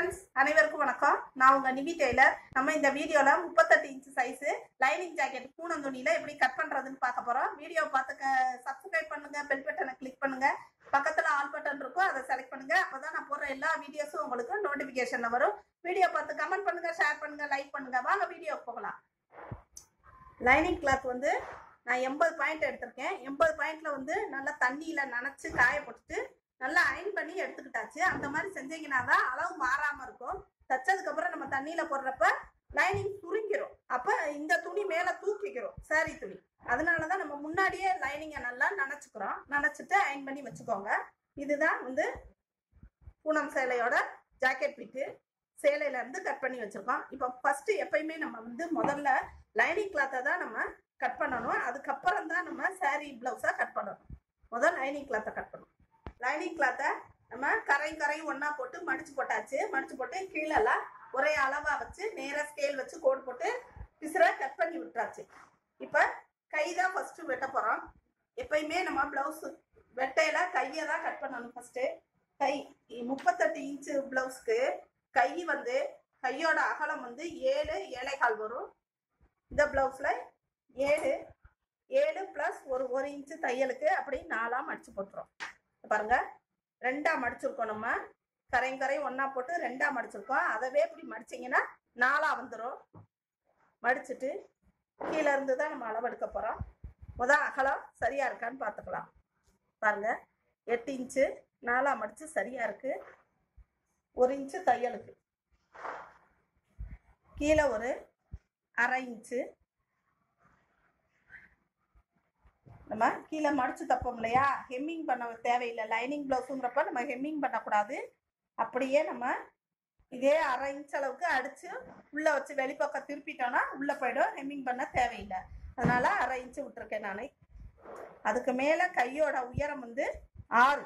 Friends அனைவருக்கும் வணக்கம் நான் உங்க நிவி டெய்லர் நம்ம இந்த வீடியோல முப்பத்தெட்டு inch size lining jacket Poonam துணியில எப்படி கட் பண்றதுன்னு பார்க்க போறோம் வீடியோ பார்த்து சப்ஸ்கிரைப் பண்ணுங்க பெல் பட்டனை கிளிக் பண்ணுங்க பக்கத்துல ஆல் பட்டன் இருக்கும் அதை செலக்ட் பண்ணுங்க அப்பதான் நான் போடுற எல்லா வீடியோஸும் உங்களுக்கு நோட்டிபிகேஷன்ல வரும் வீடியோ பார்த்து கமெண்ட் பண்ணுங்க ஷேர் பண்ணுங்க லைக் பண்ணுங்க வாங்க வீடியோ போகலாம் லைனிங் கிளாத் வந்து நான் எண்பது பாயிண்ட் எடுத்திருக்கேன் எண்பது பாயிண்ட்ல வந்து நல்லா தண்ணியில நனைச்சு காய போட்டுட்டு நல்லா அயன் பண்ணி எடுத்துக்கிட்டாச்சு அந்த மாதிரி செஞ்சீங்கன்னா தான் அளவு மாறாம இருக்கும் தச்சதுக்கு அப்புறம் நம்ம தண்ணியில போடுறப்ப லைனிங் சுருங்கிரும் அப்ப இந்த துணி மேல தூக்கிக்கிறோம் சாரி துணி அதனாலதான் நம்ம முன்னாடியே லைனிங்கை நல்லா நனைச்சுக்கிறோம் நனைச்சிட்டு அயன் பண்ணி வச்சுக்கோங்க இதுதான் வந்து பூனம் சேலையோட ஜாக்கெட் பிட்டு சேலையில இருந்து கட் பண்ணி வச்சிருக்கோம் இப்போ ஃபர்ஸ்ட் எப்பயுமே நம்ம வந்து முதல்ல லைனிங் கிளாத்தை தான் நம்ம கட் பண்ணணும் அதுக்கப்புறம் தான் நம்ம சாரீ பிளவுஸை கட் பண்ணணும் முதல் லைனிங் கிளாத்தை கட் பண்ணணும் லைனிங் கிளாத்தை நம்ம கரை கரை ஒன்றா போட்டு மடிச்சு போட்டாச்சு மடிச்சு போட்டு கீழெல்லாம் ஒரே அளவாக வச்சு நேராக ஸ்கேல் வச்சு கோடு போட்டு பிசுரை கட் பண்ணி விட்டுறாச்சு இப்போ கை தான் ஃபஸ்ட்டு வெட்ட போகிறோம் எப்பயுமே நம்ம ப்ளவுஸு வெட்டையில கையை தான் கட் பண்ணணும் ஃபஸ்ட்டு கை முப்பத்தெட்டு இன்ச்சு ப்ளவுஸ்க்கு கை வந்து கையோட அகலம் வந்து ஏழு ஏழைகால் வரும் இந்த ப்ளவுஸில் ஏழு ஏழு ப்ளஸ் ஒரு ஒரு இன்ச்சு தையலுக்கு அப்படி நாலாக மடிச்சு போட்டுரும் பாருங்க ரெண்டா மடிச்சிருக்கோம் நம்ம கரையும் கரையும் ஒன்றா போட்டு ரெண்டா மடிச்சிருக்கோம் அதவே இப்படி மடிச்சிங்கன்னா நாலா வந்துடும் மடிச்சிட்டு கீழே இருந்து தான் நம்ம அளவெடுக்க போகிறோம் முதல் அகலம் சரியா இருக்கான்னு பார்த்துக்கலாம் பாருங்க எட்டு இன்ச்சு நாலா மடிச்சு சரியா இருக்கு ஒரு இன்ச்சு தையலுக்கு கீழே ஒரு அரை இன்ச்சு நம்ம கீழே மடிச்சு தப்போம் இல்லையா ஹெம்மிங் பண்ண தேவையில்லை லைனிங் ப்ளவுஸுங்கிறப்ப நம்ம ஹெம்மிங் பண்ணக்கூடாது அப்படியே நம்ம இதே அரை இன்ச் அளவுக்கு அடிச்சு உள்ள வச்சு வெளிப்பக்கம் திருப்பிட்டோம்னா உள்ள போயிடும் ஹெம்மிங் பண்ண தேவையில்லை அதனால அரை இன்ச்சு விட்டுருக்கேன் நான் அதுக்கு மேல கையோட உயரம் வந்து ஆறு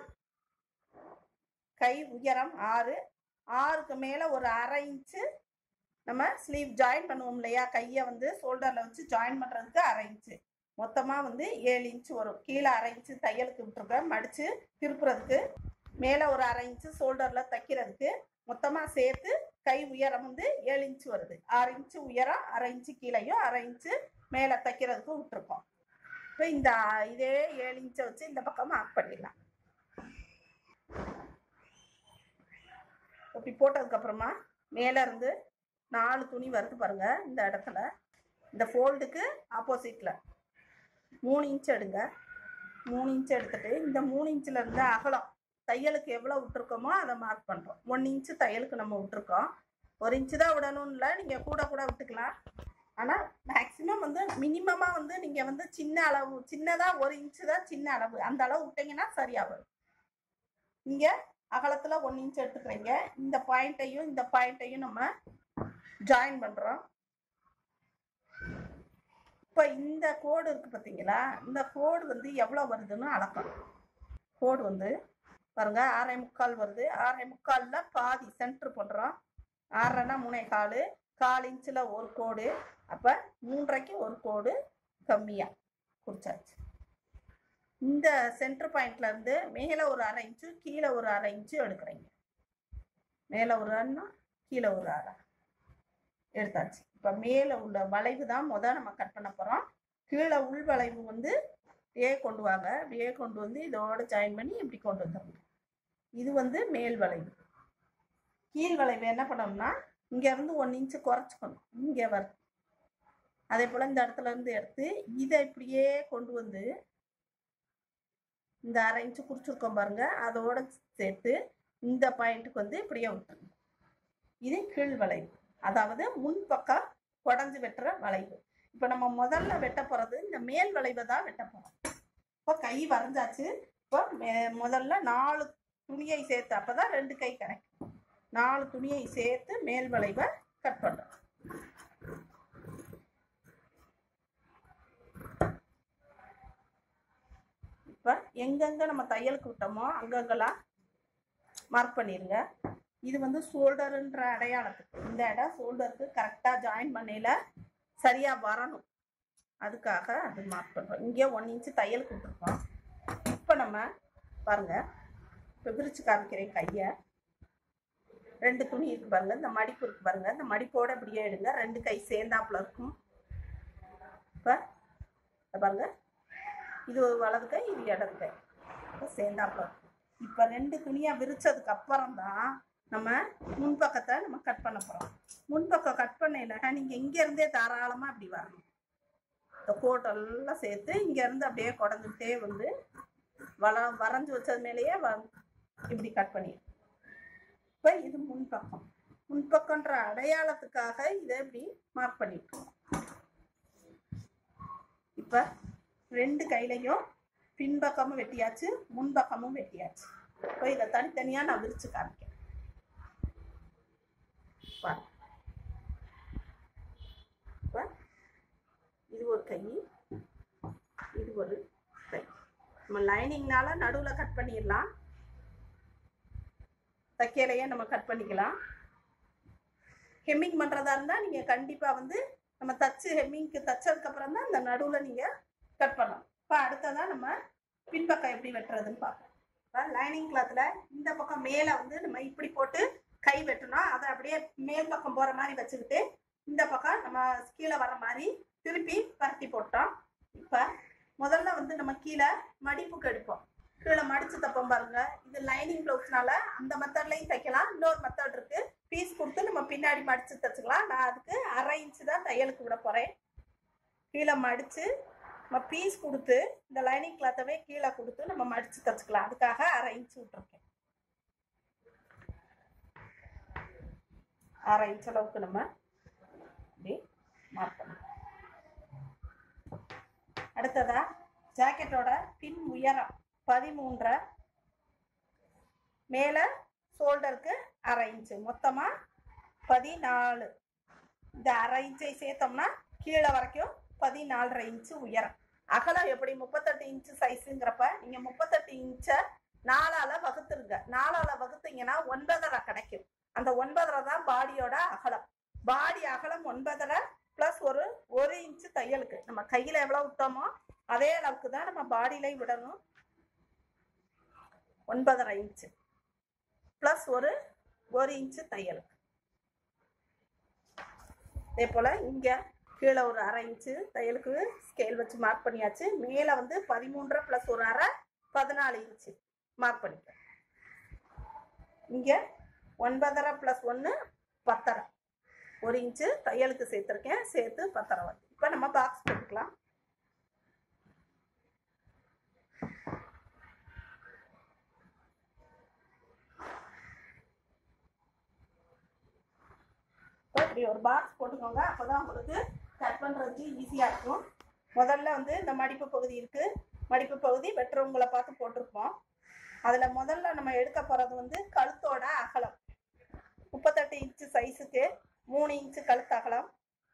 கை உயரம் ஆறு ஆறுக்கு மேல ஒரு அரை இன்ச்சு நம்ம ஸ்லீவ் ஜாயின் பண்ணுவோம் இல்லையா கையை வந்து ஷோல்டர்ல வச்சு ஜாயின் பண்றதுக்கு அரை இன்ச்சு மொத்தமாக வந்து ஏழு இன்ச்சு வரும் கீழே அரை இன்ச்சு தையலுக்கு விட்டுருக்கேன் மடித்து திருப்புறதுக்கு மேலே ஒரு அரை இன்ச்சு ஷோல்டரில் தைக்கிறதுக்கு மொத்தமாக சேர்த்து கை உயரம் வந்து ஏழு இன்ச்சு வருது ஆறு இன்ச்சு உயரம் அரை இன்ச்சு கீழேயும் அரை இன்ச்சு மேலே தைக்கிறதுக்கு விட்டுருக்கோம் இப்போ இந்த இதே ஏழு இன்ச்சை வச்சு இந்த பக்கம் ஆஃப் பண்ணிடலாம் இப்படி போட்டதுக்கப்புறமா மேலே இருந்து நாலு துணி வருது பாருங்க இந்த இடத்துல இந்த ஃபோல்டுக்கு ஆப்போசிட்டில் மூணு இன்ச் எடுங்க மூணு இன்ச் எடுத்துட்டு இந்த மூணு இன்ச்சில் இருந்து அகலம் தையலுக்கு எவ்வளோ விட்டுருக்கோமோ அதை மார்க் பண்ணுறோம் ஒன் இன்ச்சு தையலுக்கு நம்ம விட்டுருக்கோம் ஒரு இன்ச்சு தான் விடணும்னு இல்லை நீங்கள் கூட கூட விட்டுக்கலாம் ஆனால் மேக்ஸிமம் வந்து மினிமமாக வந்து நீங்கள் வந்து சின்ன அளவு சின்னதாக ஒரு இன்ச்சு தான் சின்ன அளவு அந்த அளவு விட்டீங்கன்னா சரியாக வரும் இங்கே அகலத்தில் ஒன் இன்ச் எடுத்துக்கிறீங்க இந்த பாயிண்ட்டையும் இந்த பாயிண்ட்டையும் நம்ம ஜாயின் பண்ணுறோம் இப்போ இந்த கோடு இருக்கு பார்த்தீங்களா இந்த கோடு வந்து எவ்வளோ வருதுன்னு அளக்கணும் கோடு வந்து பாருங்க ஆறே முக்கால் வருது ஆறே முக்காலில் பாதி சென்டர் பண்ணுறோம் ஆறரைனா மூணே கால் கால் இன்ச்சில் ஒரு கோடு அப்போ மூன்றரைக்கு ஒரு கோடு கம்மியாக குறிச்சாச்சு இந்த சென்டர் பாயிண்ட்ல இருந்து மேலே ஒரு அரை இன்ச்சு கீழே ஒரு அரை இன்ச்சு எடுக்கிறீங்க மேலே ஒரு அண்ணா கீழே ஒரு அரை எடுத்தாச்சு இப்போ மேலே உள்ள வளைவு தான் முதல் நம்ம கட் பண்ண போகிறோம் கீழே உள் வளைவு வந்து ஏ கொண்டு வாங்க ஏ கொண்டு வந்து இதோட ஜாயின் பண்ணி இப்படி கொண்டு வந்துடணும் இது வந்து மேல் வளைவு கீழ் வளைவு என்ன பண்ணோம்னா இங்கேருந்து ஒன் இன்ச்சு குறைச்சிக்கணும் இங்கே வரும் அதே போல் இந்த இடத்துல இருந்து எடுத்து இதை இப்படியே கொண்டு வந்து இந்த அரை இன்ச்சு குறிச்சிருக்கோம் பாருங்க அதோட சேர்த்து இந்த பாயிண்ட்டுக்கு வந்து இப்படியே விட்டுருங்க இது கீழ் வளைவு அதாவது முன் பக்கம் குடஞ்சு வெட்டுற வளைவு இப்போ நம்ம முதல்ல வெட்ட போகிறது இந்த மேல் வளைவை தான் வெட்ட போகிறோம் இப்போ கை வரைஞ்சாச்சு இப்போ மே- முதல்ல நாலு துணியை சேர்த்து அப்போ தான் ரெண்டு கை கிடைக்கும் நாலு துணியை சேர்த்து மேல் வளைவை கட் பண்ணுறோம் இப்போ எங்கெங்க நம்ம தையலுக்கு விட்டோமோ அங்கங்கெல்லாம் மார்க் பண்ணிடுங்க இது வந்து ஷோல்டருன்ற அடையாளத்துக்கு இந்த இடம் ஷோல்டருக்கு கரெக்டாக ஜாயின் பண்ணையில சரியாக வரணும் அதுக்காக அது மார்க் பண்ணுறோம் இங்கே ஒன் இன்ச்சு தையலுக்கு விட்டுருக்கோம் இப்போ நம்ம பாருங்க இப்போ விரிச்சு காமிக்கிறேன் கையை ரெண்டு துணி இருக்கு பாருங்க இந்த மடிப்பு இருக்கு பாருங்க இந்த மடிப்போட இப்படியே எடுங்க ரெண்டு கை சேர்ந்தாப்புல இருக்கும் இப்போ பாருங்க இது ஒரு வலது கை இது இடது கை இப்போ சேர்ந்தாப்புல இருக்கும் இப்போ ரெண்டு துணியாக விரிச்சதுக்கு அப்புறம் தான் நம்ம முன்பக்கத்தை நம்ம கட் பண்ண போகிறோம் முன்பக்கம் கட் பண்ணல நீங்கள் இங்கேருந்தே தாராளமாக இப்படி வரணும் இந்த கோட்டெல்லாம் சேர்த்து இங்கேருந்து அப்படியே குடஞ்சிட்டே வந்து வள வரைஞ்சி வச்சது மேலேயே வ இப்படி கட் பண்ணி இப்போ இது முன்பக்கம் முன்பக்கன்ற அடையாளத்துக்காக இதை இப்படி மார்க் பண்ணிட்டோம் இப்போ ரெண்டு கையிலையும் பின்பக்கமும் வெட்டியாச்சு முன்பக்கமும் வெட்டியாச்சு இப்போ இதை தனித்தனியாக நான் விரிச்சு காமிக்கிறேன் பாருங்க. இப்போ இது ஒரு கை இது ஒரு கை நம்ம லைனிங்னால நடுவில் கட் பண்ணிடலாம் தைக்கையிலையே நம்ம கட் பண்ணிக்கலாம் ஹெம்மிங் பண்ணுறதா இருந்தால் நீங்கள் கண்டிப்பாக வந்து நம்ம தச்சு ஹெம்மிங்க்கு தச்சதுக்கப்புறம் தான் இந்த நடுவில் நீங்கள் கட் பண்ணணும் இப்போ அடுத்ததாக நம்ம பின்பக்கம் எப்படி வெட்டுறதுன்னு பார்ப்போம் இப்போ லைனிங் கிளாத்தில் இந்த பக்கம் மேலே வந்து நம்ம இப்படி போட்டு கை வெட்டணும் அதை அப்படியே மேல் பக்கம் போகிற மாதிரி வச்சுக்கிட்டு இந்த பக்கம் நம்ம கீழே வர மாதிரி திருப்பி பரட்டி போட்டோம் இப்போ முதல்ல வந்து நம்ம கீழே மடிப்புக்கு எடுப்போம் கீழே மடிச்சு தப்போம் பாருங்க இது லைனிங் ப்ளவுஸ்னால அந்த மெத்தட்லையும் தைக்கலாம் இன்னொரு மெத்தட் இருக்கு பீஸ் கொடுத்து நம்ம பின்னாடி மடிச்சு தைச்சுக்கலாம் நான் அதுக்கு அரை இன்ச்சு தான் தையலுக்கு விட போறேன் கீழே மடிச்சு நம்ம பீஸ் கொடுத்து இந்த லைனிங் கிளாத்தவே கீழே கொடுத்து நம்ம மடிச்சு தைச்சுக்கலாம் அதுக்காக அரை இன்ச்சு விட்டுருக்கேன் அரை இன்ச் அளவுக்கு நம்ம இப்படி மார்க் பண்ணலாம் அடுத்ததா ஜாக்கெட்டோட பின் உயரம் பதிமூன்றரை மேலே ஷோல்டருக்கு அரை இன்ச்சு மொத்தமாக பதினாலு இந்த அரை இன்ச்சை சேர்த்தோம்னா கீழே வரைக்கும் பதினாலரை இன்ச்சு உயரம் அகலம் எப்படி முப்பத்தெட்டு இன்ச்சு சைஸுங்கிறப்ப நீங்கள் முப்பத்தெட்டு இன்ச்சை நாலால வகுத்துருங்க நாலால வகுத்தீங்கன்னா ஒன்பதரை கிடைக்கும் அந்த ஒன்பதரை தான் பாடியோட அகலம் பாடி அகலம் ஒன்பதரை ப்ளஸ் ஒரு ஒரு இன்ச்சு தையலுக்கு நம்ம கையில் எவ்வளோ விட்டோமோ அதே அளவுக்கு தான் நம்ம பாடியிலையும் விடணும் ஒன்பதரை இன்ச்சு ப்ளஸ் ஒரு ஒரு இன்ச்சு தையலுக்கு அதே போல் இங்கே கீழே ஒரு அரை இன்ச்சு தையலுக்கு ஸ்கேல் வச்சு மார்க் பண்ணியாச்சு மேலே வந்து பதிமூன்றரை ப்ளஸ் ஒரு அரை பதினாலு இன்ச்சு மார்க் பண்ணிட்டேன் இங்கே ஒன்பதரை ப்ளஸ் ஒன்று பத்தரை ஒரு இன்ச்சு தையலுக்கு சேர்த்துருக்கேன் சேர்த்து பத்தரை வந்து இப்போ நம்ம பாக்ஸ் போட்டுக்கலாம் இப்போ இப்படி ஒரு பாக்ஸ் போட்டுக்கோங்க அப்போ தான் உங்களுக்கு கட் பண்ணுறதுக்கு ஈஸியாக இருக்கும் முதல்ல வந்து இந்த மடிப்பு பகுதி இருக்குது மடிப்பு பகுதி வெட்டுறவங்களை பார்த்து போட்டிருப்போம் அதில் முதல்ல நம்ம எடுக்க போகிறது வந்து கழுத்தோட அகலம் முப்பத்தெட்டு இன்ச்சு சைஸுக்கு மூணு இன்ச்சு கழுத்து அகலம்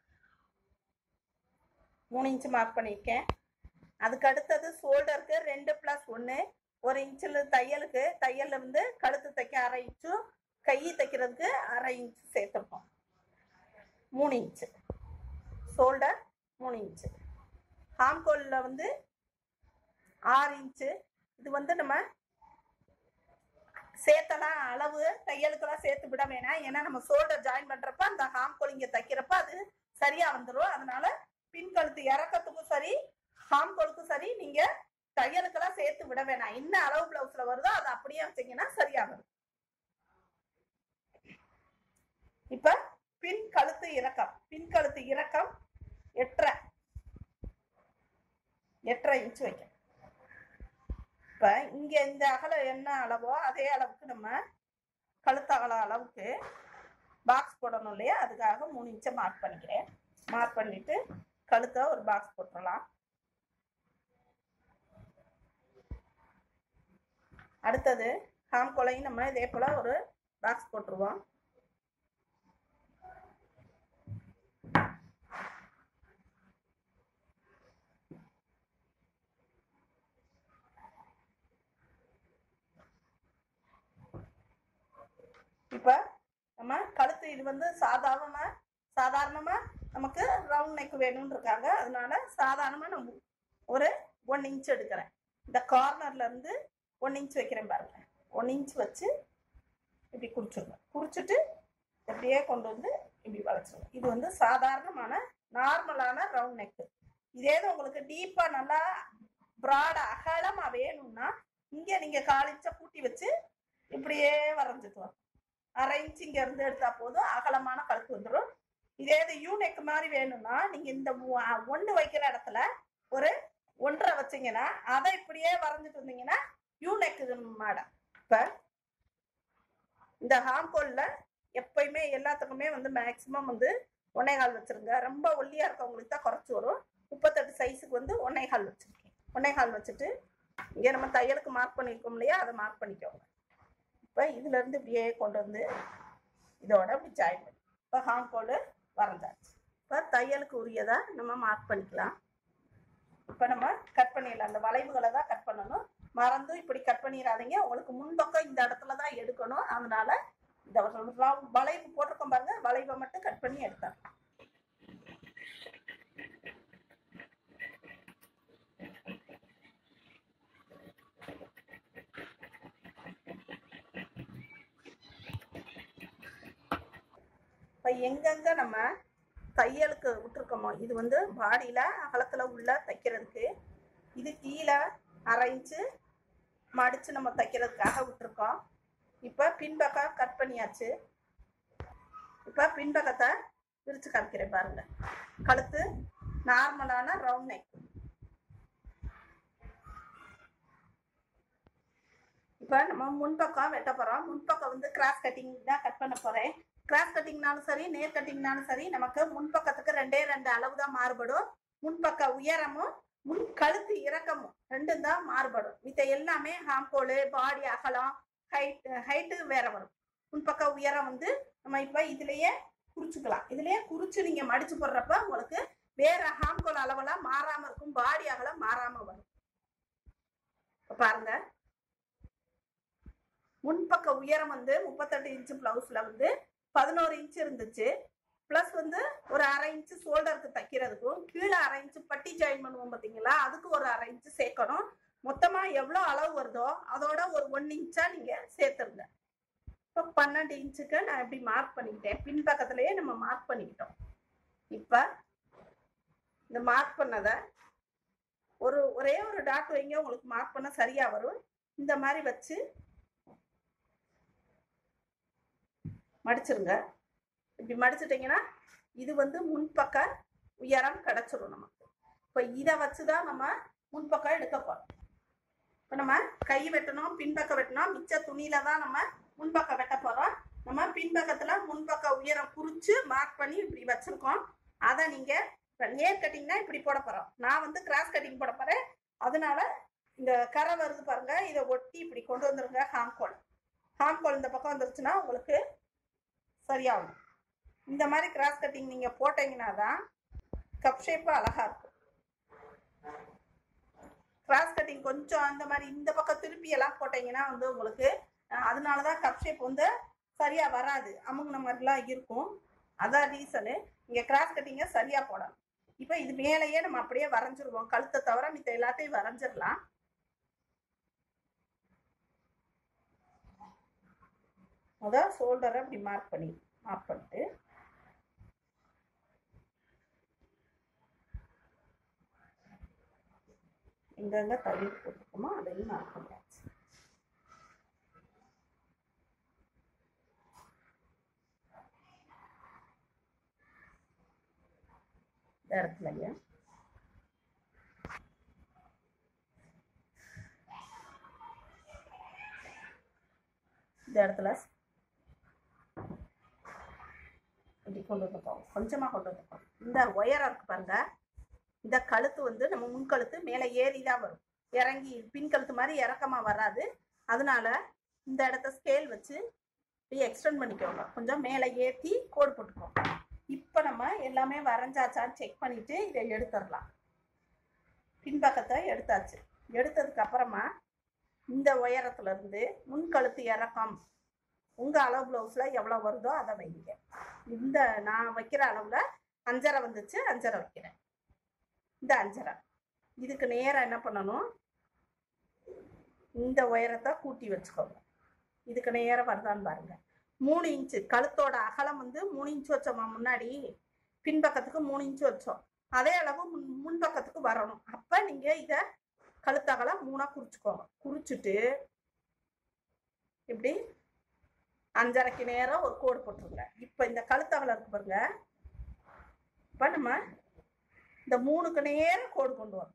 மூணு இன்ச்சு மார்க் பண்ணியிருக்கேன் அதுக்கு அடுத்தது ஷோல்டருக்கு ரெண்டு ப்ளஸ் ஒன்று ஒரு இன்ச்சில் தையலுக்கு தையல்ல வந்து கழுத்து தைக்க அரை இன்ச்சும் கை தைக்கிறதுக்கு அரை இன்ச்சு சேர்த்துருக்கோம் மூணு இன்ச்சு ஷோல்டர் மூணு இன்ச்சு ஹாம்கோலில் வந்து ஆறு இன்ச்சு இது வந்து நம்ம சேர்த்தலாம் அளவு தையலுக்கெல்லாம் சேர்த்து விட வேணாம் ஏன்னா நம்ம ஷோல்டர் ஜாயின் பண்ணுறப்ப அந்த ஹாம்கோல் இங்கே தைக்கிறப்ப அது சரியாக வந்துடும் அதனால பின் கழுத்து இறக்கத்துக்கும் சரி ஹாம்கோலுக்கும் சரி நீங்கள் தையலுக்கெல்லாம் சேர்த்து விட வேணாம் என்ன அளவு பிளவுஸில் வருதோ அதை அப்படியே வச்சீங்கன்னா சரியாக வரும் இப்போ பின் கழுத்து இறக்கம் பின் கழுத்து இறக்கம் எட்டரை எட்டரை இன்ச்சு வைக்கணும் இப்போ இங்கே இந்த அகலம் என்ன அளவோ அதே அளவுக்கு நம்ம கழுத்து அகல அளவுக்கு பாக்ஸ் போடணும் இல்லையா அதுக்காக மூணு இன்ச்சை மார்க் பண்ணிக்கிறேன் மார்க் பண்ணிட்டு கழுத்தை ஒரு பாக்ஸ் போட்டுடலாம் அடுத்தது ஹாம்கோலையும் நம்ம இதே போல் ஒரு பாக்ஸ் போட்டுருவோம் இப்போ நம்ம கழுத்து இது வந்து சாதாரண சாதாரணமாக நமக்கு ரவுண்ட் நெக் வேணும்னு இருக்காங்க அதனால சாதாரணமாக நம்ம ஒரு ஒன் இன்ச் எடுக்கிறேன் இந்த கார்னர்ல இருந்து ஒன் இன்ச் வைக்கிறேன் பாருங்க ஒன் இன்ச் வச்சு இப்படி குறிச்சிருங்க குறிச்சிட்டு இப்படியே கொண்டு வந்து இப்படி வளைச்சிருங்க இது வந்து சாதாரணமான நார்மலான ரவுண்ட் நெக்கு இதே இது உங்களுக்கு டீப்பாக நல்லா ப்ராட் அகலமாக வேணும்னா இங்கே நீங்கள் காலிச்ச கூட்டி வச்சு இப்படியே வரைஞ்சிட்டு வரும் அரை இன்ச் இங்க இருந்து எடுத்தா போதும் அகலமான கழுத்து வந்துடும் இதே இது யூ நெக் மாதிரி வேணும்னா நீங்க இந்த ஒன்று வைக்கிற இடத்துல ஒரு ஒன்றரை வச்சீங்கன்னா அதை இப்படியே வரைஞ்சிட்டு வந்தீங்கன்னா யூ நெக் மேடம் இப்ப இந்த ஹாம்கோல்ல எப்பயுமே எல்லாத்துக்குமே வந்து மேக்சிமம் வந்து ஒன்னேகால் வச்சிருங்க ரொம்ப ஒல்லியா இருக்கவங்களுக்கு தான் குறைச்சி வரும் முப்பத்தெட்டு சைஸுக்கு வந்து ஒன்னேகால் வச்சிருக்கேன் ஒன்னேகால் வச்சுட்டு இங்கே நம்ம தையலுக்கு மார்க் பண்ணியிருக்கோம் இல்லையா அதை மார்க் பண்ணிக்கோங்க இப்போ இதுல இருந்து இப்படியே கொண்டு வந்து இதோட இப்படி ஜாயின் பண்ணி இப்போ ஹாங்கோடு வரைஞ்சாச்சு இப்போ தையலுக்கு உரியதை நம்ம மார்க் பண்ணிக்கலாம் இப்போ நம்ம கட் பண்ணிடலாம் அந்த வளைவுகளை தான் கட் பண்ணணும் மறந்து இப்படி கட் பண்ணிடாதீங்க உங்களுக்கு முன்பக்கம் இந்த இடத்துல தான் எடுக்கணும் அதனால இந்த வ- வளைவு போட்டிருக்கோம் பாருங்க வளைவை மட்டும் கட் பண்ணி எடுத்தேன் இப்போ எங்கெங்க நம்ம தையலுக்கு விட்டுருக்கோமோ இது வந்து பாடியில் அகலத்தில் உள்ள தைக்கிறதுக்கு இது கீழே அரை இன்ச்சு மடித்து நம்ம தைக்கிறதுக்காக விட்டுருக்கோம் இப்போ பின்பக்கம் கட் பண்ணியாச்சு இப்போ பின்பக்கத்தை விரிச்சு காமிக்கிறேன் பாருங்க கழுத்து நார்மலான ரவுண்ட் நெக் இப்போ நம்ம முன்பக்கம் வெட்ட போகிறோம் முன்பக்கம் வந்து கிராஸ் கட்டிங் தான் கட் பண்ண போகிறேன் கிராஸ் கட்டிங்னாலும் சரி நேர் கட்டிங்னாலும் சரி நமக்கு முன்பக்கத்துக்கு ரெண்டே ரெண்டு அளவு தான் மாறுபடும் முன்பக்க உயரமும் முன் கழுத்து இறக்கமும் ரெண்டும் தான் மாறுபடும் மித்த எல்லாமே ஹாம்கோலு பாடி அகலம் ஹைட் ஹைட்டு வேற வரும் முன்பக்க உயரம் வந்து நம்ம இப்போ இதுலயே குறிச்சுக்கலாம் இதுலயே குறிச்சு நீங்க மடிச்சு போடுறப்ப உங்களுக்கு வேற ஹாம்கோல் அளவெல்லாம் மாறாம இருக்கும் பாடி அகலம் மாறாம வரும் இப்ப பாருங்க முன்பக்க உயரம் வந்து முப்பத்தெட்டு இன்ச்சு பிளவுஸ்ல வந்து பதினோரு இன்ச் இருந்துச்சு ப்ளஸ் வந்து ஒரு அரை இன்ச்சு ஷோல்டருக்கு தைக்கிறதுக்கும் கீழே அரை இன்ச்சு பட்டி ஜாயின் பண்ணுவோம் பார்த்தீங்களா அதுக்கு ஒரு அரை இன்ச்சு சேர்க்கணும் மொத்தமாக எவ்வளோ அளவு வருதோ அதோட ஒரு ஒன் இன்ச்சா நீங்கள் சேர்த்துருங்க இப்போ பன்னெண்டு இன்ச்சுக்கு நான் இப்படி மார்க் பண்ணிக்கிட்டேன் பின்பக்கத்துலேயே நம்ம மார்க் பண்ணிக்கிட்டோம் இப்போ இந்த மார்க் பண்ணதை ஒரு ஒரே ஒரு டாட் வைங்க உங்களுக்கு மார்க் பண்ண சரியாக வரும் இந்த மாதிரி வச்சு மடிச்சிருங்க இப்படி மடிச்சிட்டிங்கன்னா இது வந்து முன்பக்க உயரம் கிடச்சிரும் நமக்கு இப்போ இதை வச்சு தான் நம்ம முன்பக்கம் எடுக்க போகிறோம் இப்போ நம்ம கை வெட்டணும் பின்பக்கம் வெட்டணும் மிச்ச துணியில தான் நம்ம முன்பக்கம் வெட்ட போகிறோம் நம்ம பின்பக்கத்தில் முன்பக்க உயரம் குறித்து மார்க் பண்ணி இப்படி வச்சுருக்கோம் அதை நீங்கள் இப்போ நேர் கட்டிங்னா இப்படி போட போகிறோம் நான் வந்து கிராஸ் கட்டிங் போட போகிறேன் அதனால இந்த கரை வருது பாருங்க இதை ஒட்டி இப்படி கொண்டு வந்துருங்க ஹாம்கோல் ஹாம்கோல் இந்த பக்கம் வந்துருச்சுன்னா உங்களுக்கு சரியாகும் இந்த மாதிரி கிராஸ் கட்டிங் நீங்கள் போட்டீங்கன்னா தான் கப் ஷேப்பு அழகா இருக்கும் கிராஸ் கட்டிங் கொஞ்சம் அந்த மாதிரி இந்த பக்கம் திருப்பி எல்லாம் போட்டீங்கன்னா வந்து உங்களுக்கு அஹ், அதனால தான் கப் ஷேப் வந்து சரியாக வராது அமுங்கின மாதிரிலாம் இருக்கும் அதான் ரீசனு இங்கே கிராஸ் கட்டிங்கை சரியாக போடணும் இப்போ இது மேலேயே நம்ம அப்படியே வரைஞ்சிருவோம் கழுத்தை தவிர மித்த எல்லாத்தையும் வரைஞ்சிடலாம் அதான் ஷோல்டரை இப்படி மார்க் பண்ணி மார்க் பண்ணிட்டு எங்கெங்க தள்ளி போட்டுருக்கோமோ அதையும் மார்க் பண்ணியாச்சு இந்த இடத்துலங்க இந்த இடத்துல இப்படி கொண்டு வந்துப்போம் கொஞ்சமாக கொண்டு வந்துப்போம் இந்த உயரம் இருக்கு பாருங்க இந்த கழுத்து வந்து நம்ம முன்கழுத்து மேலே ஏறி தான் வரும் இறங்கி பின் கழுத்து மாதிரி இறக்கமாக வராது அதனால இந்த இடத்த ஸ்கேல் வச்சு இப்படி எக்ஸ்டெண்ட் பண்ணிக்கோங்க கொஞ்சம் மேலே ஏற்றி கோடு போட்டுக்கோங்க இப்போ நம்ம எல்லாமே வரைஞ்சாச்சான்னு செக் பண்ணிட்டு இதை எடுத்துடலாம் பின்பக்கத்தை எடுத்தாச்சு எடுத்ததுக்கு அப்புறமா இந்த உயரத்துல இருந்து முன்கழுத்து இறக்கம் உங்க அளவு பிளவுஸ்ல எவ்வளவு வருதோ அதை வைங்க இந்த நான் வைக்கிற அளவுல அஞ்சரை வந்துச்சு அஞ்சரை வைக்கிறேன் இந்த அஞ்சரை இதுக்கு நேரா என்ன பண்ணணும் இந்த உயரத்தை கூட்டி வச்சுக்கோங்க இதுக்கு நேர வருதான்னு பாருங்க மூணு இன்ச்சு கழுத்தோட அகலம் வந்து மூணு இன்ச்சு வச்சோமா முன்னாடி பின்பக்கத்துக்கு மூணு இன்ச்சு வச்சோம் அதே அளவு முன் முன்பக்கத்துக்கு வரணும் அப்ப நீங்க இத கழுத்தகலம் மூணா குறிச்சுக்கோங்க குறிச்சிட்டு இப்படி அஞ்சரைக்கு நேரம் ஒரு கோடு போட்டுருங்க இப்ப இந்த கழுத்தகலம் இருக்கு பாருங்க இப்ப நம்ம இந்த மூணுக்கு நேரம் கோடு கொண்டு வரும்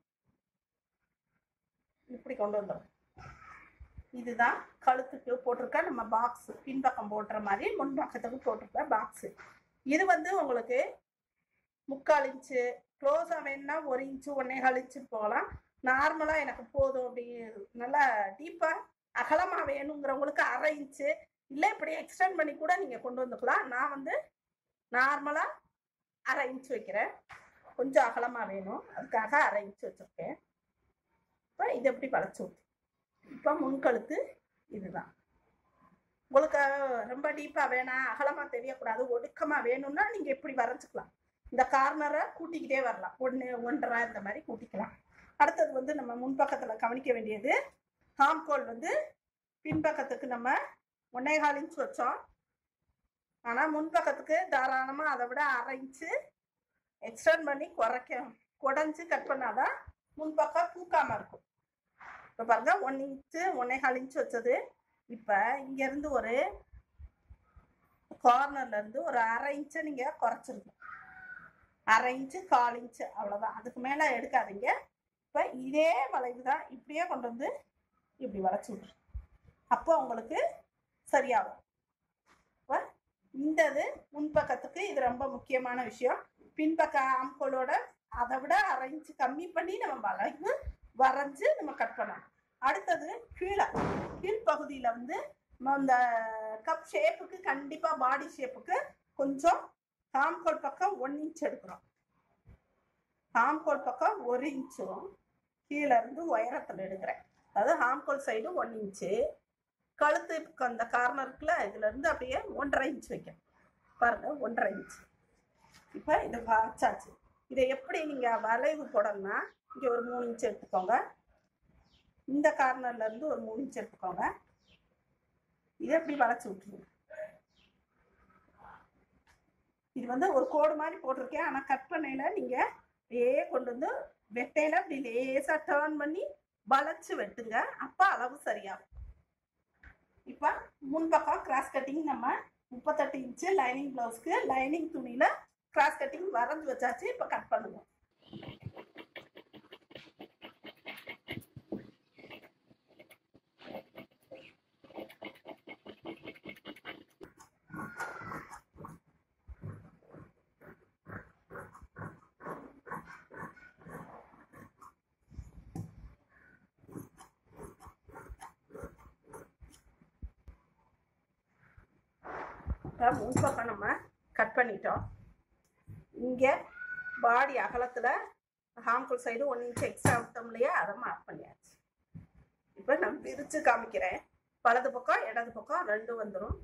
இப்படி கொண்டு வந்துடும் இதுதான் கழுத்துக்கு போட்டிருக்க நம்ம பாக்ஸ் பின்பக்கம் போட்டுற மாதிரி முன்பக்கத்துக்கு போட்டிருக்க பாக்ஸ் இது வந்து உங்களுக்கு முக்கால் இன்ச்சு க்ளோஸாக வேணும்னா ஒரு இன்ச்சு ஒன்னேகால் இன்ச்சு போகலாம் நார்மலாக எனக்கு போதும் அப்படி நல்லா டீப்பாக அகலமாக வேணுங்கிறவங்களுக்கு அரை இன்ச்சு இல்லை இப்படி எக்ஸ்டெண்ட் பண்ணி கூட நீங்கள் கொண்டு வந்துக்கலாம் நான் வந்து நார்மலாக அரை இன்ச் வைக்கிறேன் கொஞ்சம் அகலமாக வேணும் அதுக்காக அரை இன்ச் வச்சுருக்கேன் இப்போ இது எப்படி வளைச்சு விட்டு இப்போ முன்கழுத்து இதுதான் உங்களுக்கு ரொம்ப டீப்பாக வேணாம் அகலமாக தெரியக்கூடாது ஒடுக்கமாக வேணும்னா நீங்கள் இப்படி வரைஞ்சிக்கலாம் இந்த கார்னரை கூட்டிக்கிட்டே வரலாம் ஒன்று ஒன்றரை இந்த மாதிரி கூட்டிக்கலாம் அடுத்தது வந்து நம்ம முன்பக்கத்தில் கவனிக்க வேண்டியது ஹாம்கோல் வந்து பின்பக்கத்துக்கு நம்ம ஒன்னே கால் இன்ச் வச்சோம் ஆனால் முன்பக்கத்துக்கு தாராளமாக அதை விட அரை இன்ச்சு எக்ஸ்டெண்ட் பண்ணி குறைக்க குடஞ்சி கட் பண்ணாதான் முன்பக்கம் பூக்காமல் இருக்கும் இப்போ பாருங்க ஒன் இன்ச்சு ஒன்னே கால் இன்ச் வச்சது இப்போ இங்கேருந்து ஒரு கார்னர்ல இருந்து ஒரு அரை இன்ச்சை நீங்கள் குறைச்சிருங்க அரை இன்ச்சு கால் இன்ச்சு அவ்வளோதான் அதுக்கு மேலே எடுக்காதீங்க இப்போ இதே வளைவு தான் இப்படியே கொண்டு வந்து இப்படி வளைச்சி விட்ரு அப்போ உங்களுக்கு சரியாகும் இப்போ இந்த இது முன்பக்கத்துக்கு இது ரொம்ப முக்கியமான விஷயம் பின்பக்க ஆம்கோலோட அதை விட அரை இன்ச்சு கம்மி பண்ணி நம்ம வளைவு வரைஞ்சு நம்ம கட் பண்ணணும் அடுத்தது கீழே கீழ்ப்பகுதியில் வந்து நம்ம இந்த கப் ஷேப்புக்கு கண்டிப்பாக பாடி ஷேப்புக்கு கொஞ்சம் காம்கோல் பக்கம் ஒன் இன்ச் எடுக்கிறோம் ஹாம்கோல் பக்கம் ஒரு இன்ச்சும் கீழே இருந்து உயரத்தில் எடுக்கிறேன் அதாவது ஹாம்கோல் சைடு ஒன் இன்ச்சு கழுத்து பக்கம் அந்த கார்னர் இருக்குல்ல இதுல இருந்து அப்படியே ஒன்றரை இன்ச் வைக்கும் பாருங்க ஒன்றரை இன்ச் இப்போ இதை வச்சாச்சு இதை எப்படி நீங்கள் வளைவு போடணும்னா இங்கே ஒரு மூணு இன்ச் எடுத்துக்கோங்க இந்த கார்னர்ல இருந்து ஒரு மூணு இன்ச் எடுத்துக்கோங்க இதை எப்படி வளைச்சு விட்டுருங்க இது வந்து ஒரு கோடு மாதிரி போட்டிருக்கேன் ஆனால் கட் பண்ணையில நீங்கள் அப்படியே கொண்டு வந்து வெட்டையில அப்படி லேசாக டேர்ன் பண்ணி வளைச்சு வெட்டுங்க அப்போ அளவு சரியாகும் இப்போ முன்பக்கம் கிராஸ் கட்டிங் நம்ம முப்பத்தெட்டு இன்ச்சு லைனிங் ப்ளவுஸ்க்கு லைனிங் துணியில் கிராஸ் கட்டிங் வரைஞ்சி வச்சாச்சு இப்போ கட் பண்ணுவோம் இப்போ முன்பக்கம் நம்ம கட் பண்ணிட்டோம் இங்கே பாடி அகலத்தில் ஹாம்குல் சைடு ஒன் இன்ச் எக்ஸ்ட்ரா விட்டோம் இல்லையா அதை மார்க் பண்ணியாச்சு இப்போ நான் பிரித்து காமிக்கிறேன் வலது பக்கம் இடது பக்கம் ரெண்டும் வந்துடும்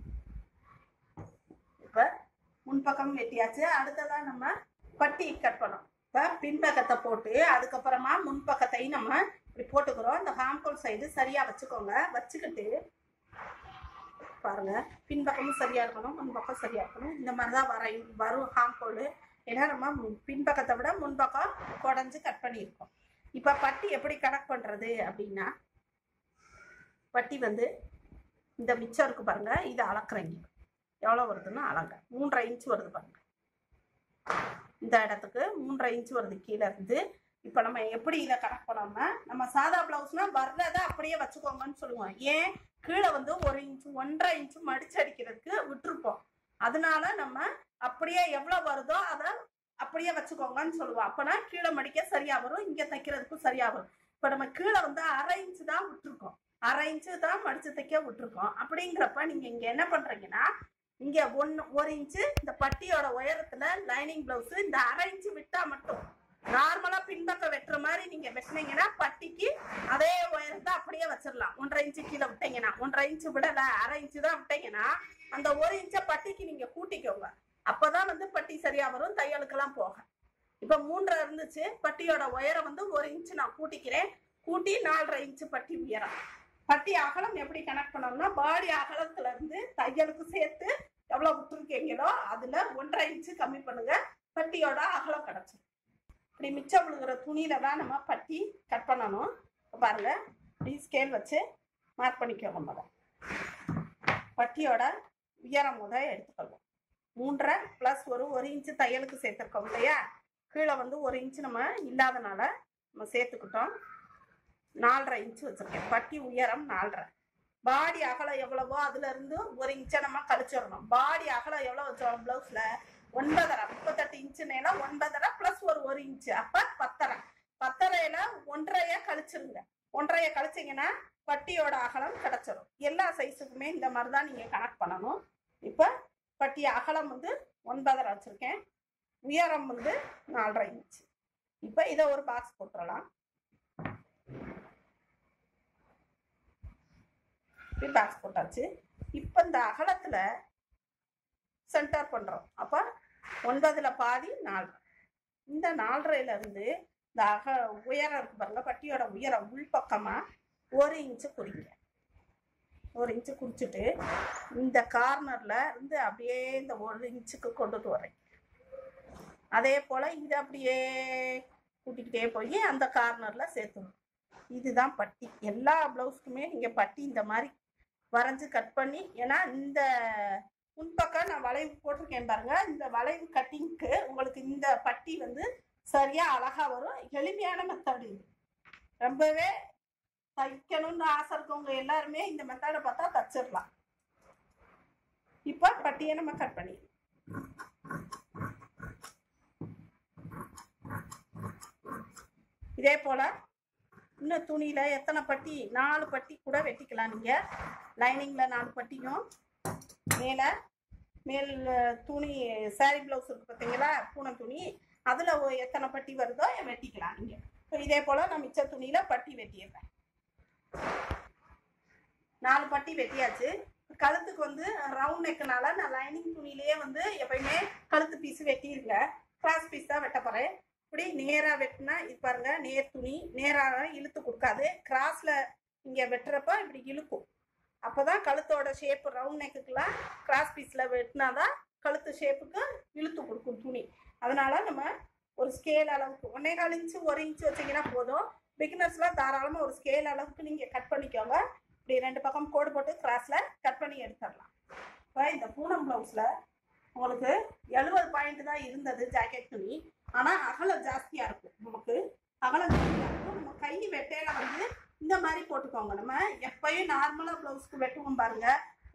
இப்போ முன்பக்கம் வெட்டியாச்சு அடுத்ததான் நம்ம பட்டி கட் பண்ணோம் இப்போ பின்பக்கத்தை போட்டு அதுக்கப்புறமா முன்பக்கத்தையும் நம்ம இப்படி போட்டுக்கிறோம் இந்த ஹாம்கோல் சைடு சரியாக வச்சுக்கோங்க வச்சுக்கிட்டு பாருங்க பின்பக்கமும் சரியா இருக்கணும் முன்பக்கம் சரியா இருக்கணும் இந்த மாதிரி தான் வரை வரும் ஹாம்கோல் ஏன்னா நம்ம மு- பின்பக்கத்தை விட முன்பக்கம் குடஞ்சு கட் பண்ணியிருக்கோம் இப்போ பட்டி எப்படி கனெக்ட் பண்ணுறது அப்படின்னா பட்டி வந்து இந்த மிச்சம் இருக்கு பாருங்க இதை அளக்குறீங்க எவ்வளோ வருதுன்னு அளங்க மூன்றரை இன்ச் வருது பாருங்க இந்த இடத்துக்கு மூன்றரை இன்ச் வருது கீழே இருந்து இப்போ நம்ம எப்படி இதை கனெக்ட் பண்ணோம்னா நம்ம சாதா பிளவுஸ்னா வர்றதை அப்படியே வச்சுக்கோங்கன்னு சொல்லுவோம் ஏன் கீழே வந்து ஒரு இன்ச்சு ஒன்றரை இன்ச்சு மடிச்சு அடிக்கிறதுக்கு விட்டுருப்போம் அதனால நம்ம அப்படியே எவ்வளோ வருதோ அதை அப்படியே வச்சுக்கோங்கன்னு சொல்லுவோம் அப்போனா கீழே மடிக்க சரியா வரும் இங்கே தைக்கிறதுக்கும் சரியா வரும் இப்போ நம்ம கீழே வந்து அரை இன்ச்சு தான் விட்டுருக்கோம் அரை இன்ச்சு தான் மடிச்சு தைக்க விட்டுருக்கோம் அப்படிங்கிறப்ப நீங்கள் இங்கே என்ன பண்ணுறீங்கன்னா இங்கே ஒன்று ஒரு இன்ச்சு இந்த பட்டியோட உயரத்தில் லைனிங் ப்ளவுஸு இந்த அரை இன்ச்சு விட்டா மட்டும் நார்மலா பின்பக்கம் வெட்டுற மாதிரி நீங்க வெட்டினீங்கன்னா பட்டிக்கு அதே உயரத்தை அப்படியே வச்சிடலாம் ஒன்றரை இன்ச்சு கீழே விட்டீங்கன்னா ஒன்றரை இன்ச்சு விடல அரை இன்ச்சு தான் விட்டீங்கன்னா அந்த ஒரு இன்ச்சை பட்டிக்கு நீங்க கூட்டிக்கோங்க அப்பதான் வந்து பட்டி சரியா வரும் தையலுக்கெல்லாம் போக இப்ப மூன்றரை இருந்துச்சு பட்டியோட உயரம் வந்து ஒரு இன்ச்சு நான் கூட்டிக்கிறேன் கூட்டி நாலரை இன்ச்சு பட்டி உயரம் பட்டி அகலம் எப்படி கனெக்ட் பண்ணணும்னா பாடி அகலத்துல இருந்து தையலுக்கு சேர்த்து எவ்வளவு விட்டுருக்கீங்களோ அதுல ஒன்றரை இன்ச்சு கம்மி பண்ணுங்க பட்டியோட அகலம் கிடைச்சிடும் இப்படி மிச்சம் விழுகிற துணியில தான் நம்ம பட்டி கட் பண்ணணும் இப்ப பாருங்க இப்படி ஸ்கேல் வச்சு மார்க் பண்ணிக்கோங்க முத பட்டியோட உயரம் முத எடுத்துக்கொள்வோம் மூன்றரை ப்ளஸ் ஒரு ஒரு இன்ச்சு தையலுக்கு சேர்த்துருக்கோம் இல்லையா கீழே வந்து ஒரு இன்ச்சு நம்ம இல்லாதனால நம்ம சேர்த்துக்கிட்டோம் நாலரை இன்ச்சு வச்சிருக்கேன் பட்டி உயரம் நாலரை பாடி அகலம் எவ்வளவோ அதுல இருந்து ஒரு இன்ச்சை நம்ம கழிச்சிடணும் பாடி அகலம் எவ்வளவு வச்சோம் பிளவுஸ்ல ஒன்பதரை முப்பத்தெட்டு இன்ச்சு நேரம் ஒன்பதரை பிளஸ் ஒரு ஒரு இன்ச்சு அப்ப பத்தரை பத்தரையில ஒன்றரைய கழிச்சிருங்க ஒன்றரைய கழிச்சிங்கன்னா பட்டியோட அகலம் கிடைச்சிரும் எல்லா சைஸுக்குமே இந்த மாதிரி தான் நீங்க கணக்கு பண்ணணும் இப்ப பட்டி அகலம் வந்து ஒன்பதரை வச்சிருக்கேன் உயரம் வந்து நாலரை இன்ச்சு இப்ப இதை ஒரு பாக்ஸ் போட்டுடலாம் இப்படி பாக்ஸ் போட்டாச்சு இப்போ இந்த அகலத்துல சென்டர் பண்றோம் அப்ப ஒன்பதுல பாதி நாலரை இந்த நாலரைல இருந்து இந்த அக உயரம் இருக்கு பாருங்க பட்டியோட உயரம் உள்பக்கமா ஒரு இன்ச்சு குறிங்க ஒரு இன்ச்சு குறிச்சிட்டு இந்த கார்னர்ல இருந்து அப்படியே இந்த ஒரு இன்ச்சுக்கு கொண்டுட்டு வரேன் அதே போல இது அப்படியே கூட்டிக்கிட்டே போய் அந்த கார்னர்ல சேர்த்துணும் இதுதான் பட்டி எல்லா பிளவுஸ்க்குமே நீங்க பட்டி இந்த மாதிரி வரைஞ்சு கட் பண்ணி ஏன்னா இந்த முன்பக்கம் நான் வளைவு போட்டிருக்கேன் பாருங்க இந்த வளைவு கட்டிங்க்கு உங்களுக்கு இந்த பட்டி வந்து சரியா அழகா வரும் எளிமையான மெத்தட் இது ரொம்பவே தைக்கணும்னு ஆசை இருக்கவங்க எல்லாருமே இந்த மெத்தடை பார்த்தா தச்சிடலாம் இப்போ பட்டியை நம்ம கட் பண்ணி இதே போல இன்னும் துணியில எத்தனை பட்டி நாலு பட்டி கூட வெட்டிக்கலாம் நீங்க லைனிங்ல நாலு பட்டியும் மேல மேல் அஹ், துணி சாரி பிளவுஸ் இருக்கு பார்த்தீங்களா பூனை துணி அதுல ஒ- எத்தனை பட்டி வருதோ வெட்டிக்கலாம் நீங்க இப்ப இதே போல நான் மிச்ச துணியில பட்டி வெட்டிடுறேன் நாலு பட்டி வெட்டியாச்சு கழுத்துக்கு வந்து ரவுண்ட் நெக்குனால நான் லைனிங் துணியிலேயே வந்து எப்பயுமே கழுத்து பீஸ் வெட்டியிருக்கேன் கிராஸ் பீஸ் தான் வெட்ட போறேன் இப்படி நேரா வெட்டினா இது பாருங்க நேர் துணி நேராக இழுத்து கொடுக்காது கிராஸ்ல இங்க வெட்டுறப்ப இப்படி இழுக்கும் அப்பதான் கழுத்தோட ஷேப் ரவுண்ட் நெக்குக்கெல்லாம் கிராஸ் பீஸ்ல வெட்டினாதான் கழுத்து ஷேப்புக்கு இழுத்து கொடுக்கும் துணி அதனால நம்ம ஒரு ஸ்கேல் அளவுக்கு ஒன்னே கால் இன்ச்சு ஒரு இன்ச்சு வச்சீங்கன்னா போதும் பிகினர்ஸ்லாம் தாராளமாக ஒரு ஸ்கேல் அளவுக்கு நீங்கள் கட் பண்ணிக்கோங்க இப்படி ரெண்டு பக்கம் கோடு போட்டு கிராஸில் கட் பண்ணி எடுத்துடலாம் இப்போ இந்த பூனம் ப்ளவுஸில் உங்களுக்கு எழுபது பாயிண்ட் தான் இருந்தது ஜாக்கெட் துணி ஆனால் அகலம் ஜாஸ்தியாக இருக்கும் நமக்கு அகலம் ஜாஸ்தியாக இருக்கும் நம்ம கை வெட்டையில வந்து இந்த மாதிரி போட்டுக்கோங்க நம்ம எப்பயும் நார்மலாக ப்ளவுஸ்க்கு வெட்டுவோம் பாருங்க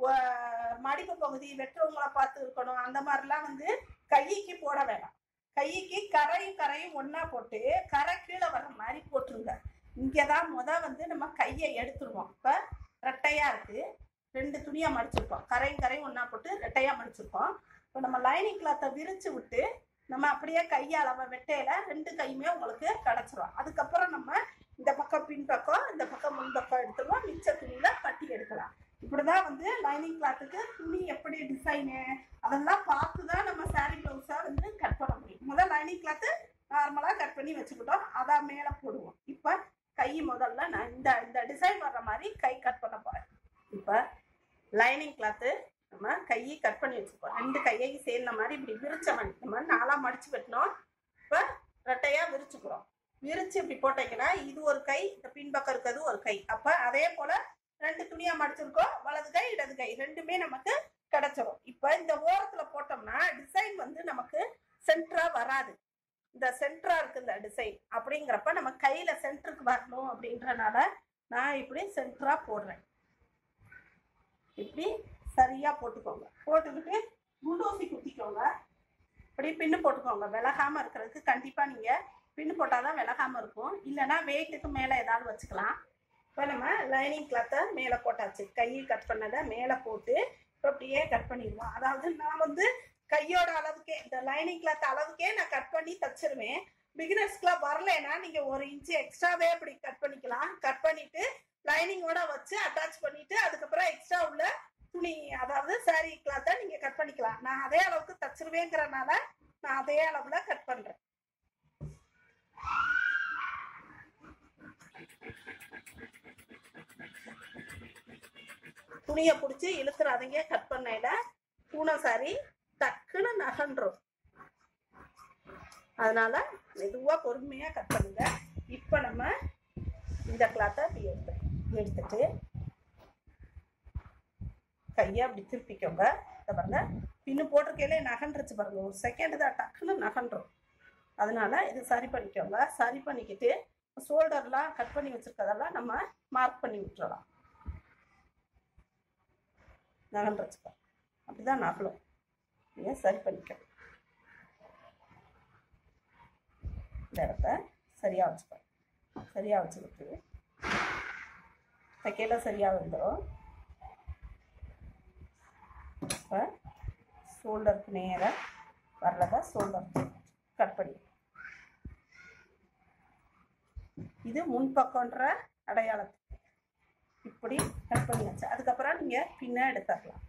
ஒ- மடிப்பு பகுதி வெட்டுறவங்கள பார்த்து இருக்கணும் அந்த மாதிரிலாம் வந்து கைக்கு போட வேண்டாம் கைக்கு கரையும் கரையும் ஒண்ணா போட்டு கரை கீழே வர்ற மாதிரி போட்டுருங்க இங்கே தான் முத வந்து நம்ம கையை எடுத்துருவோம் இப்போ ரெட்டையா இருக்கு ரெண்டு துணியா மடிச்சிருப்போம் கரையும் கரையும் ஒண்ணா போட்டு ரெட்டையா மடிச்சிருப்போம் இப்போ நம்ம லைனிங் கிளாத்தை விரிச்சு விட்டு நம்ம அப்படியே கையாளவ வெட்டையில ரெண்டு கையுமே உங்களுக்கு கிடைச்சிரும் அதுக்கப்புறம் நம்ம இந்த பக்கம் பின்பக்கம் இந்த பக்கம் முன்பக்கம் எடுத்துருவோம் மிச்ச துணியில பட்டி எடுக்கலாம் இப்படிதான் வந்து லைனிங் கிளாத்துக்கு துணி எப்படி டிசைனு அதெல்லாம் பார்த்து தான் நம்ம சாரி பிளவுஸா வந்து கட் பண்ண முடியும் முதல் லைனிங் கிளாத்து நார்மலா கட் பண்ணி வச்சுக்கிட்டோம் அதான் மேல போடுவோம் இப்ப கை முதல்ல நான் இந்த இந்த டிசைன் வர்ற மாதிரி கை கட் பண்ண போறேன் இப்ப லைனிங் கிளாத்து நம்ம கையை கட் பண்ணி வச்சுக்கோம் ரெண்டு கையையும் சேர்ந்த மாதிரி இப்படி விரிச்ச மாதிரி இந்த மாதிரி நாலா மடிச்சு வெட்டினோம் இப்ப ரெட்டையா விரிச்சுக்கிறோம் விரிச்சு இப்படி போட்டீங்கன்னா இது ஒரு கை இந்த பின்பக்கம் இருக்கிறது ஒரு கை அப்ப அதே போல ரெண்டு துணியா மடிச்சிருக்கோம் வலது கை இடது கை ரெண்டுமே நமக்கு கிடைச்சிரும் இப்ப இந்த ஓரத்துல போட்டோம்னா டிசைன் வந்து நமக்கு சென்டரா வராது இந்த சென்டரா இருக்கு இந்த டிசைன் அப்படிங்கிறப்ப நம்ம கையில சென்டருக்கு வரணும் அப்படின்றனால நான் இப்படி சென்டரா போடுறேன் இப்படி சரியா போட்டுக்கோங்க போட்டுக்கிட்டு குண்டூசி குத்திக்கோங்க இப்படி பின்னு போட்டுக்கோங்க விலகாம இருக்கிறதுக்கு கண்டிப்பா நீங்க பின்னு போட்டாதான் விலகாம இருக்கும் இல்லைன்னா வெயிட்டுக்கு மேல ஏதாவது வச்சுக்கலாம் இப்போ நம்ம லைனிங் கிளாத்தை மேலே போட்டாச்சு கையை கட் பண்ணதை மேலே போட்டு இப்போ அப்படியே கட் பண்ணிடுவோம் அதாவது நான் வந்து கையோட அளவுக்கே இந்த லைனிங் கிளாத் அளவுக்கே நான் கட் பண்ணி தச்சிருவேன் பிகினர்ஸ்க்குலாம் வரலைன்னா நீங்க ஒரு இன்ச்சு எக்ஸ்ட்ராவே அப்படி கட் பண்ணிக்கலாம் கட் பண்ணிட்டு லைனிங்கோட வச்சு அட்டாச் பண்ணிட்டு அதுக்கப்புறம் எக்ஸ்ட்ரா உள்ள துணி அதாவது saree கிளாத்தை நீங்க கட் பண்ணிக்கலாம் நான் அதே அளவுக்கு தச்சிருவேங்கிறனால நான் அதே அளவுல கட் பண்றேன் துணியை பிடிச்சி இழுத்துறாதீங்க கட் பண்ணையில பூனை சாரி டக்குன்னு நகன்றும் அதனால மெதுவாக பொறுமையாக கட் பண்ணுங்க இப்போ நம்ம இந்த கிளாத்தை அப்படி எடுத்து எடுத்துட்டு கையை அப்படி திருப்பிக்கோங்க இதை பாருங்க பின்னு போட்டிருக்கையிலே நகன்றுச்சு பாருங்க ஒரு செகண்ட் தான் டக்குன்னு நகன்றும் அதனால இது சரி பண்ணிக்கோங்க சரி பண்ணிக்கிட்டு ஷோல்டர்லாம் கட் பண்ணி வச்சிருக்கதெல்லாம் நம்ம மார்க் பண்ணி விட்டுறலாம் நகன்றுச்சுப்பா அப்படிதான் நகலும் நீங்கள் சரி பண்ணிக்கணும் இந்த இடத்த சரியாக வச்சுப்பேன் சரியாக வச்சுக்கிட்டு தைக்கையில் சரியாக வந்துடும் இப்போ ஷோல்டருக்கு நேராக வர்றதா ஷோல்டர் கட் பண்ணி இது முன்பக்கம்ன்ற அடையாளத்துக்கு இப்படி கட் பண்ணியாச்சு அதுக்கப்புறம் நீங்கள் பின்ன எடுத்துடலாம்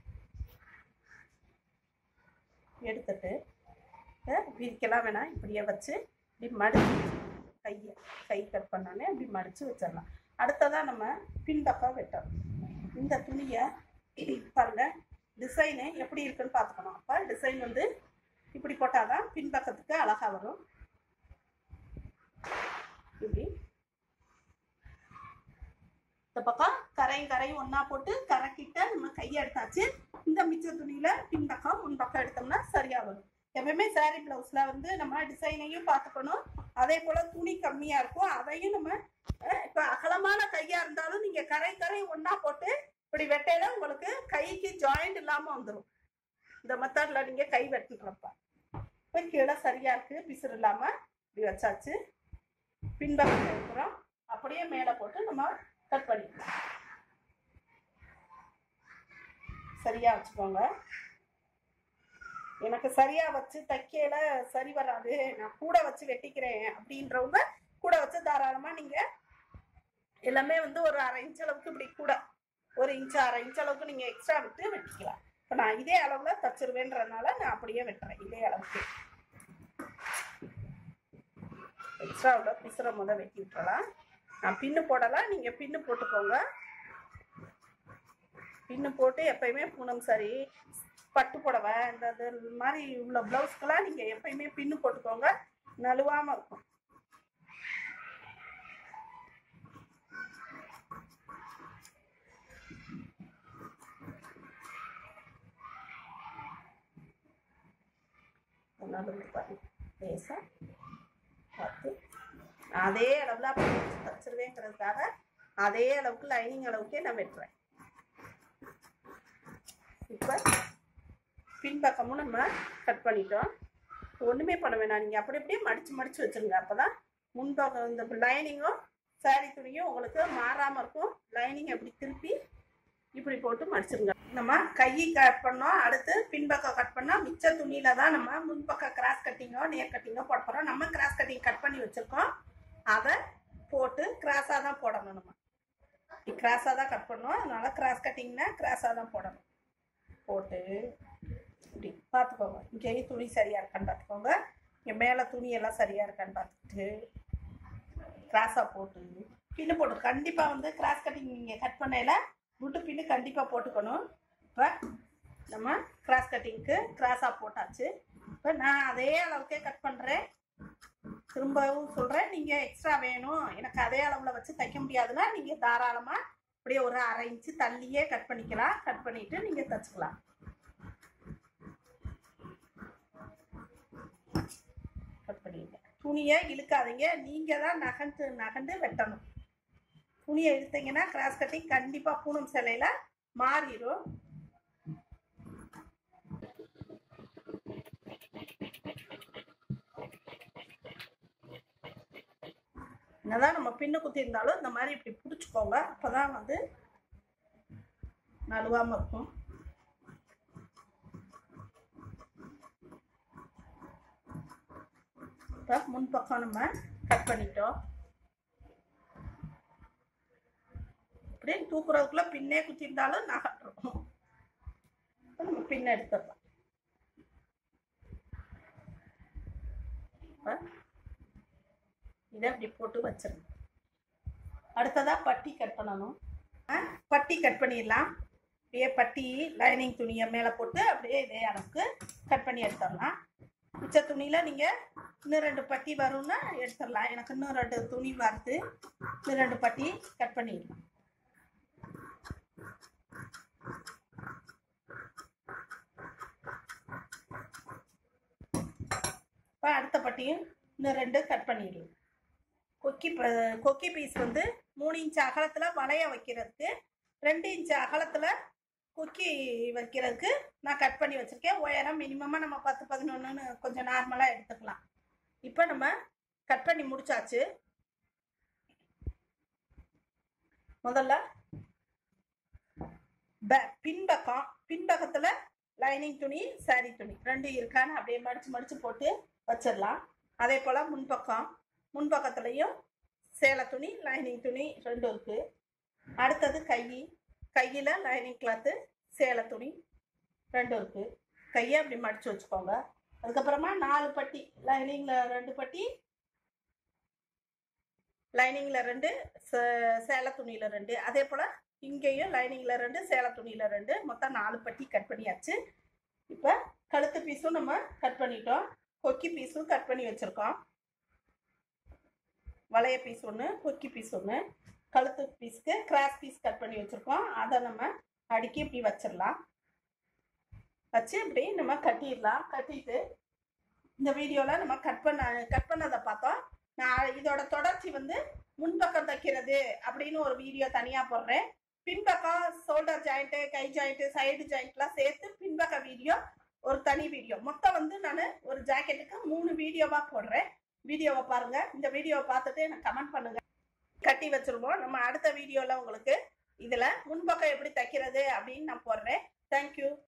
எடுத்துட்டு இதை விரிக்கலாம் வேணாம் இப்படியே வச்சு இப்படி மடிச்சு கையை கை கட் பண்ணோன்னே இப்படி மடித்து வச்சிடலாம் அடுத்ததாக நம்ம பின்பக்கம் வெட்டணும் இந்த துணியை பாருங்க டிசைனு எப்படி இருக்குன்னு பார்த்துக்கணும் அப்போ டிசைன் வந்து இப்படி போட்டால் தான் பின்பக்கத்துக்கு அழகாக வரும் இப்படி இந்த பக்கம் கரையும் கரையும் ஒன்றா போட்டு கரைக்கிட்ட நம்ம கையை எடுத்தாச்சு இந்த மிச்ச துணியில் பின்பக்கம் முன்பக்கம் எடுத்தோம்னா சரியாக வரும் எப்பவுமே சாரீ ப்ளவுஸில் வந்து நம்ம டிசைனையும் பார்த்துக்கணும் அதே போல் துணி கம்மியாக இருக்கும் அதையும் நம்ம இப்போ அகலமான கையாக இருந்தாலும் நீங்கள் கரை கரை ஒன்றா போட்டு இப்படி வெட்டையில உங்களுக்கு கைக்கு ஜாயிண்ட் இல்லாமல் வந்துடும் இந்த மெத்தடில் நீங்கள் கை வெட்டுறப்ப இப்போ கீழே சரியாக இருக்குது பிசுறு இல்லாமல் இப்படி வச்சாச்சு பின்பக்கம் இருக்கிறோம் அப்படியே மேலே போட்டு நம்ம கட் பண்ணிக்கலாம் சரியாக வச்சுக்கோங்க எனக்கு சரியா வச்சு தைக்கையில சரி வராது நான் கூட வச்சு வெட்டிக்கிறேன் அப்படின்றவங்க கூட வச்சு தாராளமா நீங்க எல்லாமே வந்து ஒரு அரை இன்ச் அளவுக்கு இப்படி கூட ஒரு இன்ச் அரை இன்ச் அளவுக்கு நீங்க எக்ஸ்ட்ரா விட்டு வெட்டிக்கலாம் இப்போ நான் இதே அளவுல தச்சிருவேன்றதுனால நான் அப்படியே வெட்டுறேன் இதே அளவுக்கு எக்ஸ்ட்ரா உள்ள பிசுற முத வெட்டி விட்டுறலாம் நான் பின்னு போடலாம் நீங்க பின்னு போட்டுக்கோங்க பின்னு போட்டு எப்பயுமே பூனம் சரி பட்டு புடவை இந்த இது மாதிரி உள்ள ப்ளவுஸ்க்கெல்லாம் நீங்கள் எப்பயுமே பின்னு போட்டுக்கோங்க நழுவாமல் இருக்கும் நடுவில் பாருங்க லேசாக பார்த்து அதே அளவில் அப்படி தச்சிருவேங்கிறதுக்காக அதே அளவுக்கு லைனிங் அளவுக்கே நான் வெட்டுறேன் இப்போ பின்பக்கமும் நம்ம கட் பண்ணிட்டோம் ஒன்றுமே பண்ண வேணாம் நீங்கள் அப்படி அப்படியே மடித்து மடித்து வச்சுருங்க அப்போ தான் முன்பக்கம் இந்த லைனிங்கும் சாரி துணியும் உங்களுக்கு மாறாமல் இருக்கும் லைனிங் அப்படி திருப்பி இப்படி போட்டு மடிச்சிருங்க நம்ம கை கட் பண்ணோம் அடுத்து பின்பக்கம் கட் பண்ணால் மிச்ச துணியில் தான் நம்ம முன்பக்கம் கிராஸ் கட்டிங்கோ நேர் கட்டிங்கோ போட போகிறோம் நம்ம கிராஸ் கட்டிங் கட் பண்ணி வச்சுருக்கோம் அதை போட்டு கிராஸாக தான் போடணும் நம்ம கிராஸாக தான் கட் பண்ணோம் அதனால கிராஸ் கட்டிங்னா கிராஸாக தான் போடணும் போட்டு இப்படி பார்த்துக்கோங்க இங்கேயும் துணி சரியாக இருக்கான்னு பார்த்துக்கோங்க இங்கே மேலே துணி எல்லாம் சரியாக இருக்கான்னு பார்த்துக்கிட்டு கிராஸாக போட்டு பின்னு போட்டு கண்டிப்பாக வந்து கிராஸ் கட்டிங் நீங்கள் கட் பண்ணையில் முட்டு பின்னு கண்டிப்பாக போட்டுக்கணும் இப்போ நம்ம கிராஸ் கட்டிங்க்கு கிராஸாக போட்டாச்சு இப்போ நான் அதே அளவுக்கே கட் பண்ணுறேன் திரும்பவும் சொல்கிறேன் நீங்கள் எக்ஸ்ட்ரா வேணும் எனக்கு அதே அளவில் வச்சு தைக்க முடியாதுன்னா நீங்கள் தாராளமாக அப்படியே ஒரு அரை இன்ச்சு தள்ளியே கட் பண்ணிக்கலாம் கட் பண்ணிவிட்டு நீங்கள் தைச்சிக்கலாம் கட் பண்ணிடுங்க துணியை இழுக்காதீங்க நீங்கள் தான் நகண்டு நகண்டு வெட்டணும் துணியை இழுத்தீங்கன்னா கிராஸ் கட்டிங் கண்டிப்பாக பூனம் சிலையில் மாறிடும் என்னதான் நம்ம பின்னு குத்தி இருந்தாலும் இந்த மாதிரி இப்படி பிடிச்சிக்கோங்க அப்பதான் வந்து நழுவாம இருக்கும் இப்போ முன்பக்கம் நம்ம கட் பண்ணிட்டோம் அப்படியே தூக்குறதுக்குள்ள பின்னே குத்தி இருந்தாலும் நகட்டுரும் இப்போ நம்ம பின்ன எடுத்துடலாம் இப்போ இதை அப்படி போட்டு வச்சிருங்க அடுத்ததாக பட்டி கட் பண்ணணும் ஆ, பட்டி கட் பண்ணிடலாம் அப்படியே பட்டி லைனிங் துணியை மேலே போட்டு அப்படியே இதே அளவுக்கு கட் பண்ணி எடுத்துடலாம் மிச்ச துணியில் நீங்கள் இன்னும் ரெண்டு பட்டி வரும்னா எடுத்துடலாம் எனக்கு இன்னும் ரெண்டு துணி வருது இன்னும் ரெண்டு பட்டி கட் பண்ணிடலாம் இப்போ அடுத்த பட்டியும் இன்னும் ரெண்டு கட் பண்ணிடலாம் கொக்கி ப- கொக்கி பீஸ் வந்து மூணு இன்ச் அகலத்தில் வளைய வைக்கிறதுக்கு ரெண்டு இன்ச் அகலத்தில் கொக்கி வைக்கிறதுக்கு நான் கட் பண்ணி வச்சுருக்கேன் உயரம் மினிமமாக நம்ம பத்து பதினொன்றுன்னு கொஞ்சம் நார்மலாக எடுத்துக்கலாம் இப்போ நம்ம கட் பண்ணி முடிச்சாச்சு முதல்ல ப- பின்பக்கம் பின்பக்கத்தில் லைனிங் துணி saree துணி ரெண்டு இருக்கான்னு அப்படியே மடிச்சு மடிச்சு போட்டு வச்சிடலாம் அதே போல் முன்பக்கம் முன்பக்கத்துலேயும் சேலை துணி லைனிங் துணி ரெண்டும் இருக்குது அடுத்தது கை கையில் லைனிங் கிளாத்து சேலை துணி ரெண்டும் இருக்குது கையை அப்படி மடித்து வச்சுக்கோங்க அதுக்கப்புறமா நாலு பட்டி லைனிங்கில் ரெண்டு பட்டி லைனிங்கில் ரெண்டு சே- சேலை துணியில் ரெண்டு அதே போல் இங்கேயும் லைனிங்கில் ரெண்டு சேலை துணியில் ரெண்டு மொத்தம் நாலு பட்டி கட் பண்ணியாச்சு இப்போ கழுத்து பீஸும் நம்ம கட் பண்ணிட்டோம் கொக்கி பீஸும் கட் பண்ணி வச்சுருக்கோம் வளைய பீஸ் ஒன்று கொக்கி பீஸ் ஒன்று கழுத்து பீஸ்க்கு கிராஸ் பீஸ் கட் பண்ணி வச்சுருக்கோம் அதை நம்ம அடுக்கி இப்படி வச்சிடலாம் வச்சு இப்படி நம்ம கட்டிடலாம் கட்டிட்டு இந்த வீடியோவில் நம்ம கட் பண்ண கட் பண்ணதை பார்த்தோம் நான் இதோட தொடர்ச்சி வந்து முன்பக்கம் தைக்கிறது அப்படின்னு ஒரு வீடியோ தனியாக போடுறேன் பின்பக்கம் ஷோல்டர் ஜாயிண்ட்டு கை ஜாயிண்ட்டு சைடு ஜாயிண்ட்லாம் சேர்த்து பின்பக்க வீடியோ ஒரு தனி வீடியோ மொத்தம் வந்து நான் ஒரு ஜாக்கெட்டுக்கு மூணு வீடியோவாக போடுறேன் வீடியோவை பாருங்க இந்த வீடியோவை பார்த்துட்டு எனக்கு கமெண்ட் பண்ணுங்க கட்டி வச்சிருவோம் நம்ம அடுத்த வீடியோவில் உங்களுக்கு இதில் முன்பக்கம் எப்படி தைக்கிறது அப்படின்னு நான் போடுறேன் தேங்க்யூ